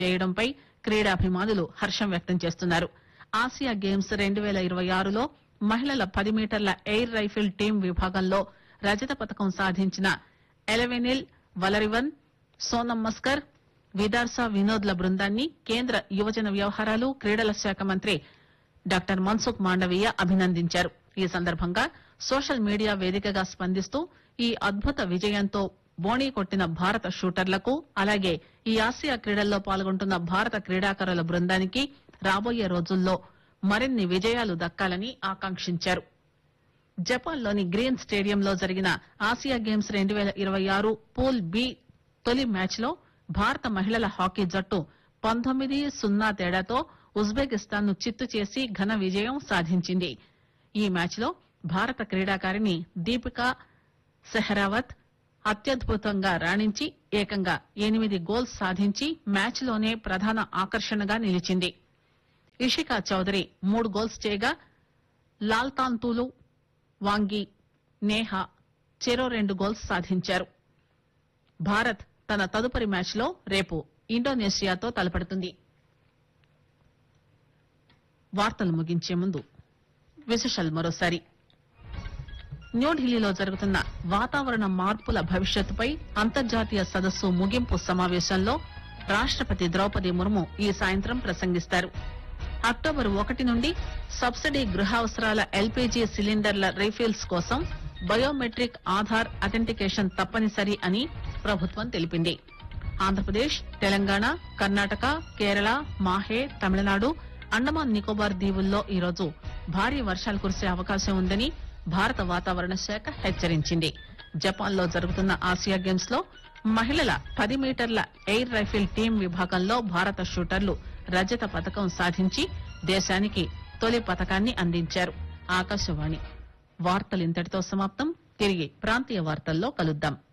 చేయడంపై క్రీడాభిమానులు హర్షం వ్యక్తం చేస్తున్నారు ఆసియా గేమ్స్ రెండు పేల ఇరవై ఆరులో మహిళల పది మీటర్ల ఎయిర్ రైఫిల్ టీం విభాగంలో రజత పథకం సాధించిన ఎలవెనిల్ వలరివన్ సోనం మస్కర్ విదార్సా వినోద్ల బృందాన్ని కేంద్ర యువజన వ్యవహారాలు క్రీడల శాఖ మంత్రి డాక్టర్ మన్సుఖ్ మాండవీయ అభినందించారు ఈ సందర్భంగా సోషల్ మీడియా వేదికగా స్పందిస్తూ ఈ అద్భుత విజయంతో బోణీ కొట్టిన భారత షూటర్లకు అలాగే ఈ ఆసియా క్రీడల్లో పాల్గొంటున్న భారత క్రీడాకారుల బృందానికి రాబోయే రోజుల్లో మరిన్ని విజయాలు దక్కాలని ఆకాంక్షించారు జపాన్ లోని గ్రీన్ స్టేడియంలో జరిగిన ఆసియా గేమ్స్ రెండు పేల ఇరవై ఆరు పూల్ బి తొలి మ్యాచ్ లో భారత మహిళల హాకీ జట్టు పంతొమ్మిది సున్నా తేడాతో ఉజ్బెకిస్తాన్ ను చిత్తు చేసి ఘన విజయం సాధించింది ఈ మ్యాచ్ లో భారత క్రీడాకారిణి దీపికా సెహరావత్ అత్యద్భుతంగా రాణించి ఏకంగా ఎనిమిది గోల్స్ సాధించి మ్యాచ్ లోనే ప్రధాన ఆకర్షణగా నిలిచింది ఇషికా చౌదరి మూడు గోల్స్ చేయగా లాల్తాంతూలు వాంగి నేహా చెరో రెండు గోల్స్ సాధించారు భారత్ తన తదుపరి మ్యాచ్ లో రేపు ఇండోనేషియాతో తలపడుతుంది వార్తలు ముగించే ముందు విశేషాలు మరోసారి న్యూఢిల్లీలో జరుగుతున్న వాతావరణ మార్పుల భవిష్యత్తుపై అంతర్జాతీయ సదస్సు ముగింపు సమావేశంలో రాష్టపతి ద్రౌపది ముర్ము ఈ సాయంత్రం ప్రసంగిస్తారు అక్టోబర్ ఒకటి నుండి సబ్సిడీ గృహావసరాల ఎల్పీజీ సిలిండర్ల రీఫిల్స్ కోసం బయోమెట్రిక్ ఆధార్ అథెంటికేషన్ తప్పనిసరి అని ప్రభుత్వం తెలిపింది ఆంధ్రప్రదేశ్ తెలంగాణ కర్ణాటక కేరళ మాహే తమిళనాడు అండమాన్ నికోబార్ దీవుల్లో ఈరోజు భారీ వర్షాలు కురిసే అవకాశం ఉందని భారత వాతావరణ శాఖ హెచ్చరించింది జపాన్ లో జరుగుతున్న ఆసియా గేమ్స్ లో మహిళల పది మీటర్ల ఎయిర్ రైఫిల్ టీం విభాగంలో భారత షూటర్లు రజత పథకం సాధించి దేశానికి తొలి పథకాన్ని అందించారు ఆకాశవాణి వార్తలు ఇంతటితో సమాప్తం తిరిగి ప్రాంతీయ వార్తల్లో కలుద్దాం